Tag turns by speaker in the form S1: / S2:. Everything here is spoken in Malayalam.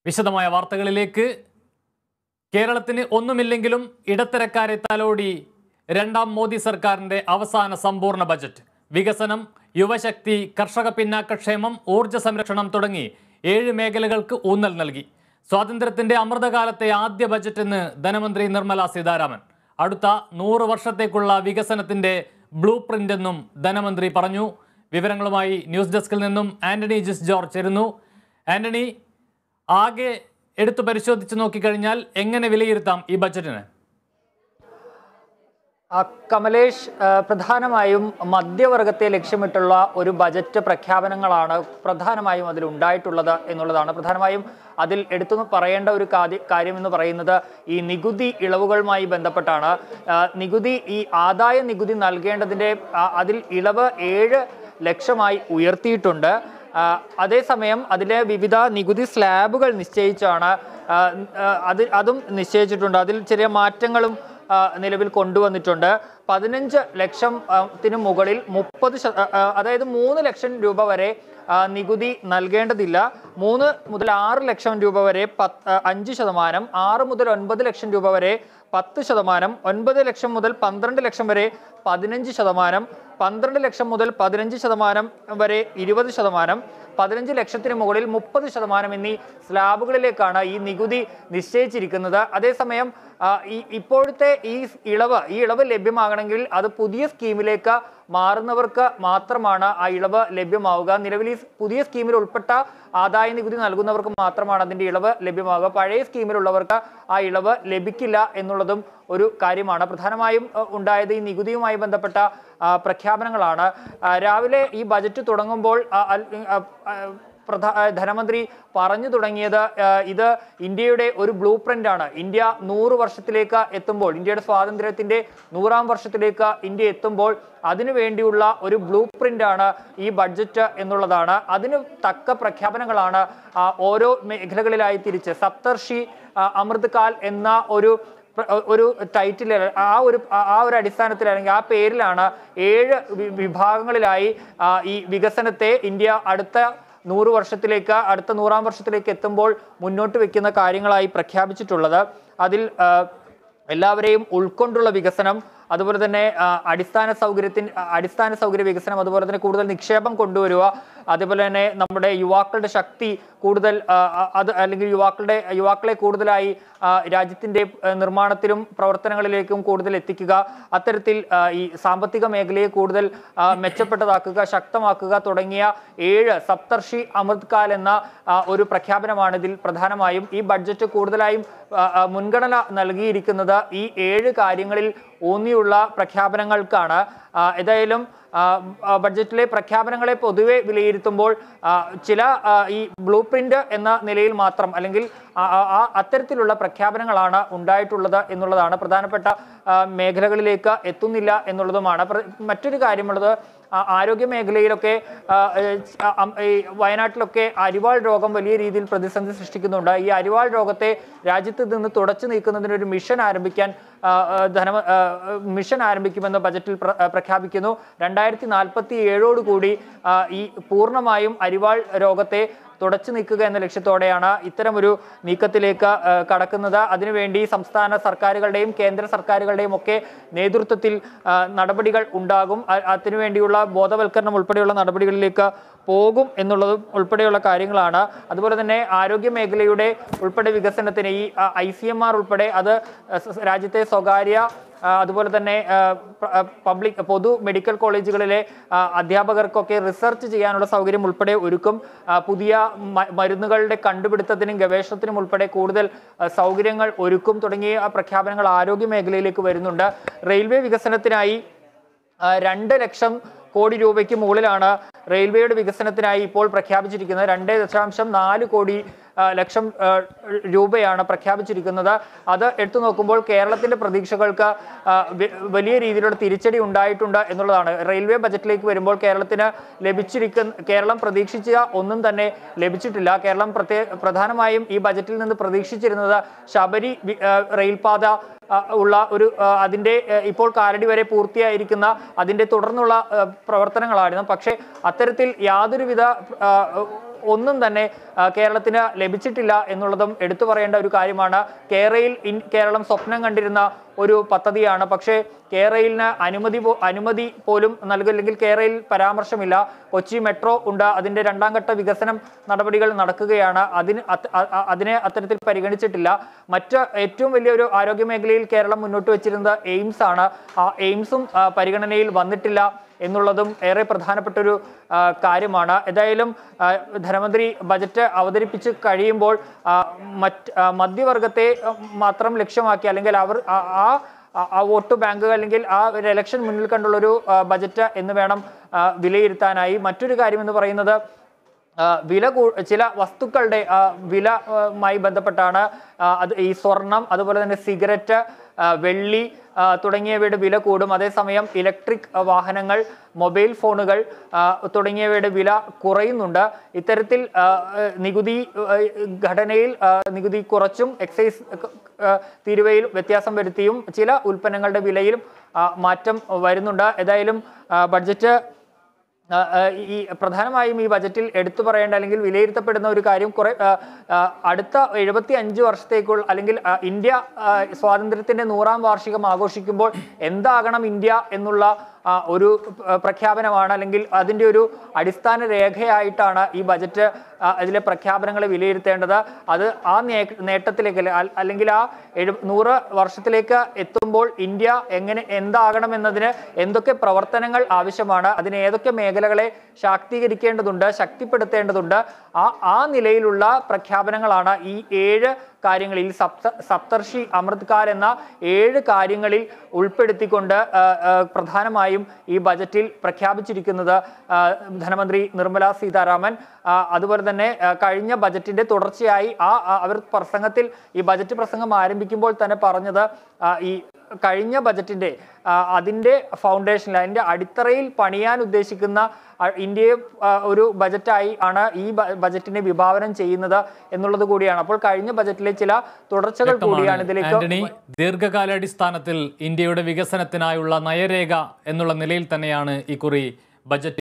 S1: വിശദമായ വാർത്തകളിലേക്ക് കേരളത്തിന് ഒന്നുമില്ലെങ്കിലും ഇടത്തരക്കാരെ തലോടി രണ്ടാം മോദി സർക്കാരിന്റെ അവസാന സമ്പൂർണ്ണ ബജറ്റ് വികസനം യുവശക്തി കർഷക പിന്നാക്കക്ഷേമം ഊർജ്ജ സംരക്ഷണം തുടങ്ങി ഏഴ് മേഖലകൾക്ക് ഊന്നൽ നൽകി സ്വാതന്ത്ര്യത്തിന്റെ അമൃതകാലത്തെ ആദ്യ ബജറ്റ് എന്ന് ധനമന്ത്രി നിർമ്മല സീതാരാമൻ അടുത്ത നൂറ് വർഷത്തേക്കുള്ള വികസനത്തിന്റെ ബ്ലൂ പ്രിന്റ് എന്നും ധനമന്ത്രി പറഞ്ഞു വിവരങ്ങളുമായി ന്യൂസ് ഡെസ്കിൽ നിന്നും ആന്റണി ജിസ് ജോർജ് ചേരുന്നു ആന്റണി ആകെ എടുത്തു പരിശോധിച്ച് നോക്കിക്കഴിഞ്ഞാൽ എങ്ങനെ വിലയിരുത്താം ഈ ബജറ്റിന്
S2: ആ, കമലേഷ് ആ, പ്രധാനമായും മധ്യവർഗത്തെ ലക്ഷ്യമിട്ടുള്ള ഒരു ബജറ്റ് പ്രഖ്യാപനങ്ങളാണ് പ്രധാനമായും അതിൽ ഉണ്ടായിട്ടുള്ളത് എന്നുള്ളതാണ് പ്രധാനമായും അതിൽ എടുത്തു പറയേണ്ട ഒരു കാതി- കാര്യം എന്ന് പറയുന്നത് ഈ നികുതി ഇളവുകളുമായി ബന്ധപ്പെട്ടാണ് ആ, നികുതി ഈ ആദായ നികുതി നൽകേണ്ടതിൻ്റെ ആ, അതിൽ ഇളവ് ഏഴ് ലക്ഷമായി ഉയർത്തിയിട്ടുണ്ട് ആ, അതേസമയം അതിലെ വിവിധ നികുതി സ്ലാബുകൾ നിശ്ചയിച്ചാണ് ആ, ആ, അത് അതും നിശ്ചയിച്ചിട്ടുണ്ട് അതിൽ ചെറിയ മാറ്റങ്ങളും ആ, നിലവിൽ കൊണ്ടുവന്നിട്ടുണ്ട് പതിനഞ്ച് ലക്ഷം ആ, ത്തിന് മുകളിൽ മുപ്പത് ശത- ആ, ആ, അതായത് മൂന്ന് ലക്ഷം രൂപ വരെ ആ, നികുതി നൽകേണ്ടതില്ല മൂന്ന് മുതൽ ആറ് ലക്ഷം രൂപ വരെ പത്ത് ആ, അഞ്ച് ശതമാനം ആറ് മുതൽ ഒൻപത് ലക്ഷം രൂപ വരെ പത്ത് ശതമാനം ഒൻപത് ലക്ഷം മുതൽ പന്ത്രണ്ട് ലക്ഷം വരെ പതിനഞ്ച് ശതമാനം പന്ത്രണ്ട് ലക്ഷം മുതൽ പതിനഞ്ച് ശതമാനം വരെ ഇരുപത് ശതമാനം പതിനഞ്ച് ലക്ഷത്തിന് മുകളിൽ മുപ്പത് ശതമാനം എന്നീ സ്ലാബുകളിലേക്കാണ് ഈ നികുതി നിശ്ചയിച്ചിരിക്കുന്നത് അതേസമയം ആ, ഈ ഇപ്പോഴത്തെ ഈ ഇളവ് ഈ ഇളവ് ലഭ്യമാകണമെങ്കിൽ അത് പുതിയ സ്കീമിലേക്ക് മാറുന്നവർക്ക് മാത്രമാണ് ആ ഇളവ് ലഭ്യമാവുക നിലവിൽ ഈ പുതിയ സ്കീമിൽ ഉൾപ്പെട്ട ആദായ നികുതി നൽകുന്നവർക്ക് മാത്രമാണ് അതിന്റെ ഇളവ് ലഭ്യമാവുക പഴയ സ്കീമിലുള്ളവർക്ക് ആ ഇളവ് ലഭിക്കില്ല എന്നുള്ളതും ഒരു കാര്യമാണ് പ്രധാനമായും അഹ്, ഉണ്ടായത് ഈ നികുതിയുമായി ബന്ധപ്പെട്ട ആ, പ്രഖ്യാപനങ്ങളാണ് ആ, രാവിലെ ഈ ബജറ്റ് തുടങ്ങുമ്പോൾ ആ, അൽ- ആ, ആ, പ്രധാ ആ, ധനമന്ത്രി പറഞ്ഞു തുടങ്ങിയത് ആ, ഇത് ഇന്ത്യയുടെ ഒരു ബ്ലൂ പ്രിന്റ് ആണ് ഇന്ത്യ നൂറ് വർഷത്തിലേക്ക് എത്തുമ്പോൾ ഇന്ത്യയുടെ സ്വാതന്ത്ര്യത്തിന്റെ നൂറാം വർഷത്തിലേക്ക് ഇന്ത്യ എത്തുമ്പോൾ അതിനു വേണ്ടിയുള്ള ഒരു ബ്ലൂ പ്രിന്റ് ആണ് ഈ ബഡ്ജറ്റ് എന്നുള്ളതാണ് അതിന് തക്ക പ്രഖ്യാപനങ്ങളാണ് ആ, ഓരോ മേഖലകളിലായി തിരിച്ച് സപ്തർഷി ആ, അമൃത് കാൽ എന്ന ഒരു പ്ര- ഒരു ടൈറ്റിൽ ആ ഒരു ആ ഒരു അടിസ്ഥാനത്തിൽ അല്ലെങ്കിൽ ആ പേരിലാണ് ഏഴ് വി- വിഭാഗങ്ങളിലായി ആ, ഈ വികസനത്തെ ഇന്ത്യ അടുത്ത നൂറ് വർഷത്തിലേക്ക് അടുത്ത നൂറാം വർഷത്തിലേക്ക് എത്തുമ്പോൾ മുന്നോട്ട് വെക്കുന്ന കാര്യങ്ങളായി പ്രഖ്യാപിച്ചിട്ടുള്ളത് അതിൽ ആ, എല്ലാവരെയും ഉൾക്കൊണ്ടുള്ള വികസനം അതുപോലെ തന്നെ ആ, അടിസ്ഥാന സൗകര്യത്തിന് ആ, അടിസ്ഥാന സൗകര്യ വികസനം അതുപോലെ തന്നെ കൂടുതൽ നിക്ഷേപം കൊണ്ടുവരിക അതുപോലെ തന്നെ നമ്മുടെ യുവാക്കളുടെ ശക്തി കൂടുതൽ ആ, ആ, അത് അല്ലെങ്കിൽ യുവാക്കളുടെ യുവാക്കളെ കൂടുതലായി ആ, രാജ്യത്തിന്റെ ആ, നിർമ്മാണത്തിലും പ്രവർത്തനങ്ങളിലേക്കും കൂടുതൽ എത്തിക്കുക അത്തരത്തിൽ ആ, ഈ സാമ്പത്തിക മേഖലയെ കൂടുതൽ ആ, മെച്ചപ്പെട്ടതാക്കുക ശക്തമാക്കുക തുടങ്ങിയ ഏഴ് സപ്തർഷി അമൃത് കാൽ എന്ന ആ, ഒരു പ്രഖ്യാപനമാണ് ഇതിൽ പ്രധാനമായും ഈ ബഡ്ജറ്റ് കൂടുതലായും ആ, ആ, മുൻഗണന നൽകിയിരിക്കുന്നത് ഈ ഏഴ് കാര്യങ്ങളിൽ ഊന്നിയുള്ള പ്രഖ്യാപനങ്ങൾക്കാണ് ആ, ഏതായാലും ആ, ആ, ബഡ്ജറ്റിലെ പ്രഖ്യാപനങ്ങളെ പൊതുവെ വിലയിരുത്തുമ്പോൾ ആ, ചില ആ, ഈ ബ്ലൂ പ്രിന്റ് എന്ന നിലയിൽ മാത്രം അല്ലെങ്കിൽ ആ- ആ- ആ അത്തരത്തിലുള്ള പ്രഖ്യാപനങ്ങളാണ് ഉണ്ടായിട്ടുള്ളത് എന്നുള്ളതാണ് പ്രധാനപ്പെട്ട ആ, മേഖലകളിലേക്ക് എത്തുന്നില്ല എന്നുള്ളതുമാണ് പ്ര- മറ്റൊരു കാര്യമുള്ളത് ആ, ആരോഗ്യ മേഖലയിലൊക്കെ ആ, ഏ, ആ, അം- ഈ വയനാട്ടിലൊക്കെ അരിവാൾ രോഗം വലിയ രീതിയിൽ പ്രതിസന്ധി സൃഷ്ടിക്കുന്നുണ്ട് ഈ അരിവാൾ രോഗത്തെ രാജ്യത്ത് നിന്ന് തുടച്ചു നീക്കുന്നതിന് ഒരു മിഷൻ ആരംഭിക്കാൻ ആ, ആ, ധന ആ, മിഷൻ ആരംഭിക്കുമെന്ന് ബജറ്റിൽ പ്ര- ആ, പ്രഖ്യാപിക്കുന്നു രണ്ടായിരത്തി നാൽപ്പത്തി ഏഴോടുകൂടി ആ, ഈ പൂർണ്ണമായും അരിവാൾ രോഗത്തെ തുടച്ചു നീക്കുക എന്ന ലക്ഷ്യത്തോടെയാണ് ഇത്തരമൊരു നീക്കത്തിലേക്ക് ആ, കടക്കുന്നത് അതിനുവേണ്ടി സംസ്ഥാന സർക്കാരുകളുടെയും കേന്ദ്ര സർക്കാരുകളുടെയും ഒക്കെ നേതൃത്വത്തിൽ ആ, നടപടികൾ ഉണ്ടാകും അ- അതിനുവേണ്ടിയുള്ള ബോധവൽക്കരണം ഉൾപ്പെടെയുള്ള നടപടികളിലേക്ക് പോകും എന്നുള്ളതും ഉൾപ്പെടെയുള്ള കാര്യങ്ങളാണ് അതുപോലെ തന്നെ ആരോഗ്യ മേഖലയുടെ ഉൾപ്പെടെ വികസനത്തിന് ഈ ഐ സി എം ആർ ഉൾപ്പെടെ അത് സ- രാജ്യത്തെ സ്വകാര്യ ആ, അതുപോലെ തന്നെ ആ, പ- ആ, പബ്ലിക് പൊതു മെഡിക്കൽ കോളേജുകളിലെ ആ, അധ്യാപകർക്കൊക്കെ റിസർച്ച് ചെയ്യാനുള്ള സൗകര്യം ഉൾപ്പെടെ ഒരുക്കും ആ, പുതിയ മ- മരുന്നുകളുടെ കണ്ടുപിടുത്തത്തിനും ഗവേഷണത്തിനും ഉൾപ്പെടെ കൂടുതൽ ആ, സൗകര്യങ്ങൾ ഒരുക്കും തുടങ്ങിയ പ്രഖ്യാപനങ്ങൾ ആരോഗ്യ മേഖലയിലേക്ക് വരുന്നുണ്ട് റെയിൽവേ വികസനത്തിനായി ആ, രണ്ട് ലക്ഷം കോടി രൂപയ്ക്ക് മുകളിലാണ് റെയിൽവേയുടെ വികസനത്തിനായി ഇപ്പോൾ പ്രഖ്യാപിച്ചിരിക്കുന്നത് രണ്ട് ദശാംശം നാല് കോടി ആ, ലക്ഷം ആ, രൂപയാണ് പ്രഖ്യാപിച്ചിരിക്കുന്നത് അത് എടുത്തു നോക്കുമ്പോൾ കേരളത്തിന്റെ പ്രതീക്ഷകൾക്ക് ആ, വ- വലിയ രീതിയിലുള്ള തിരിച്ചടി ഉണ്ടായിട്ടുണ്ട് എന്നുള്ളതാണ് റെയിൽവേ ബജറ്റിലേക്ക് വരുമ്പോൾ കേരളത്തിന് ലഭിച്ചിരിക്കുന്ന കേരളം പ്രതീക്ഷിച്ച ഒന്നും തന്നെ ലഭിച്ചിട്ടില്ല കേരളം പ്രത്യേ പ്രധാനമായും ഈ ബജറ്റിൽ നിന്ന് പ്രതീക്ഷിച്ചിരുന്നത് ശബരി വി- ആ, റെയിൽപാത ആ, ഉള്ള ഒരു ആ, അതിന്റെ ആ, ഇപ്പോൾ കാലടി വരെ പൂർത്തിയായിരിക്കുന്ന അതിന്റെ തുടർന്നുള്ള ആ, പ്രവർത്തനങ്ങളായിരുന്നു പക്ഷേ അത്തരത്തിൽ യാതൊരുവിധ ആ, ഒന്നും തന്നെ ആ, കേരളത്തിന് ലഭിച്ചിട്ടില്ല എന്നുള്ളതും എടുത്തു പറയേണ്ട ഒരു കാര്യമാണ് കേരയിൽ ഇൻ കേരളം സ്വപ്നം കണ്ടിരുന്ന ഒരു പദ്ധതിയാണ് പക്ഷേ കേരളിന് അനുമതി പോ- അനുമതി പോലും നൽകില്ലെങ്കിൽ കേരളയിൽ പരാമർശമില്ല കൊച്ചി മെട്രോ ഉണ്ട് അതിന്റെ രണ്ടാം ഘട്ട വികസനം നടപടികൾ നടക്കുകയാണ് അതിന് അത്- അ- അ- അതിനെ അത്തരത്തിൽ പരിഗണിച്ചിട്ടില്ല മറ്റ് ഏറ്റവും വലിയൊരു ആരോഗ്യ മേഖലയിൽ കേരളം മുന്നോട്ട് വെച്ചിരുന്നത് എയിംസ് ആണ് ആ എയിംസും ആ, പരിഗണനയിൽ വന്നിട്ടില്ല എന്നുള്ളതും ഏറെ പ്രധാനപ്പെട്ട ഒരു ആ, കാര്യമാണ് ഏതായാലും ആ, ധനമന്ത്രി ബജറ്റ് അവതരിപ്പിച്ച് കഴിയുമ്പോൾ ആ, മറ്റ് ആ, മധ്യവർഗത്തെ ആ, മാത്രം ലക്ഷ്യമാക്കി അല്ലെങ്കിൽ അവർ ആ- ആ ആ- ആ വോട്ട് ബാങ്കുകൾ അല്ലെങ്കിൽ ആ ഒരു ഇലക്ഷൻ മുന്നിൽ കണ്ടുള്ളൊരു ആ, ബജറ്റ് എന്ന് വേണം ആ, വിലയിരുത്താനായി മറ്റൊരു കാര്യം എന്ന് പറയുന്നത് ആ, വില കൂ ചില വസ്തുക്കളുടെ ആ, വിലയുമായി ബന്ധപ്പെട്ടാണ് ആ, അത് ഈ സ്വർണം അതുപോലെ തന്നെ സിഗരറ്റ് ആ, വെള്ളി ആ, തുടങ്ങിയവയുടെ വില കൂടും അതേസമയം ഇലക്ട്രിക് വാഹനങ്ങൾ മൊബൈൽ ഫോണുകൾ ആ, തുടങ്ങിയവയുടെ വില കുറയുന്നുണ്ട് ഇത്തരത്തിൽ ആ, ആ, നികുതി ആ, ഘടനയിൽ ആ, നികുതി കുറച്ചും എക്സൈസ് ആ, തീരുവയിൽ വ്യത്യാസം വരുത്തിയും ചില ഉൽപ്പന്നങ്ങളുടെ വിലയിലും ആ, മാറ്റം വരുന്നുണ്ട് ഏതായാലും ആ, ബഡ്ജറ്റ് ആ, ആ, ഈ പ്രധാനമായും ഈ ബജറ്റിൽ എടുത്തു പറയേണ്ട അല്ലെങ്കിൽ വിലയിരുത്തപ്പെടുന്ന ഒരു കാര്യം കുറെ ആ, ആ, അടുത്ത എഴുപത്തി അഞ്ച് വർഷത്തേക്കുള്ള അല്ലെങ്കിൽ ആ, ഇന്ത്യ ആ, സ്വാതന്ത്ര്യത്തിന്റെ നൂറാം വാർഷികം ആഘോഷിക്കുമ്പോൾ എന്താകണം ഇന്ത്യ എന്നുള്ള ആ, ഒരു ആ, പ്രഖ്യാപനമാണ് അല്ലെങ്കിൽ അതിൻ്റെ ഒരു അടിസ്ഥാന രേഖയായിട്ടാണ് ഈ ബജറ്റ് ആ, അതിലെ പ്രഖ്യാപനങ്ങളെ വിലയിരുത്തേണ്ടത് അത് ആ നേ- നേട്ടത്തിലേക്ക് അല്ലെ- അൽ- അല്ലെങ്കിൽ ആ എഴു നൂറ് വർഷത്തിലേക്ക് എത്തുമ്പോൾ ഇന്ത്യ എങ്ങനെ എന്താകണം എന്നതിന് എന്തൊക്കെ പ്രവർത്തനങ്ങൾ ആവശ്യമാണ് അതിന് ഏതൊക്കെ മേഖലകളെ ശാക്തീകരിക്കേണ്ടതുണ്ട് ശക്തിപ്പെടുത്തേണ്ടതുണ്ട് ആ ആ നിലയിലുള്ള പ്രഖ്യാപനങ്ങളാണ് ഈ ഏഴ് കാര്യങ്ങളിൽ സപ്ത സപ്തർഷി അമൃത്കാർ എന്ന ഏഴ് കാര്യങ്ങളിൽ ഉൾപ്പെടുത്തിക്കൊണ്ട് ആ, ആ, പ്രധാനമായും ഈ ബജറ്റിൽ പ്രഖ്യാപിച്ചിരിക്കുന്നത് ആ, ധനമന്ത്രി നിർമ്മല സീതാരാമൻ ആ, അതുപോലെ തന്നെ ആ, കഴിഞ്ഞ ബജറ്റിന്റെ തുടർച്ചയായി ആ ആ, അവർ പ്രസംഗത്തിൽ ഈ ബജറ്റ് പ്രസംഗം ആരംഭിക്കുമ്പോൾ തന്നെ പറഞ്ഞത് ആ, ഈ കഴിഞ്ഞ ബജറ്റിന്റെ ആ, അതിന്റെ ഫൗണ്ടേഷനിൽ അതിന്റെ അടിത്തറയിൽ പണിയാൻ ഉദ്ദേശിക്കുന്ന ആ, ഇന്ത്യയെ ആ, ഒരു ബജറ്റായി ആണ് ഈ ബ- ബജറ്റിനെ വിഭാവനം ചെയ്യുന്നത് എന്നുള്ളത് കൂടിയാണ് അപ്പോൾ കഴിഞ്ഞ ബജറ്റിലെ ചില തുടർച്ചകൾ കൂടിയാണ് ഇതിലേക്ക്
S1: ആന്റണി ദീർഘകാലാടിസ്ഥാനത്തിൽ ഇന്ത്യയുടെ വികസനത്തിനായുള്ള നയരേഖ എന്നുള്ള നിലയിൽ തന്നെയാണ് ഇക്കുറി ബജറ്റ്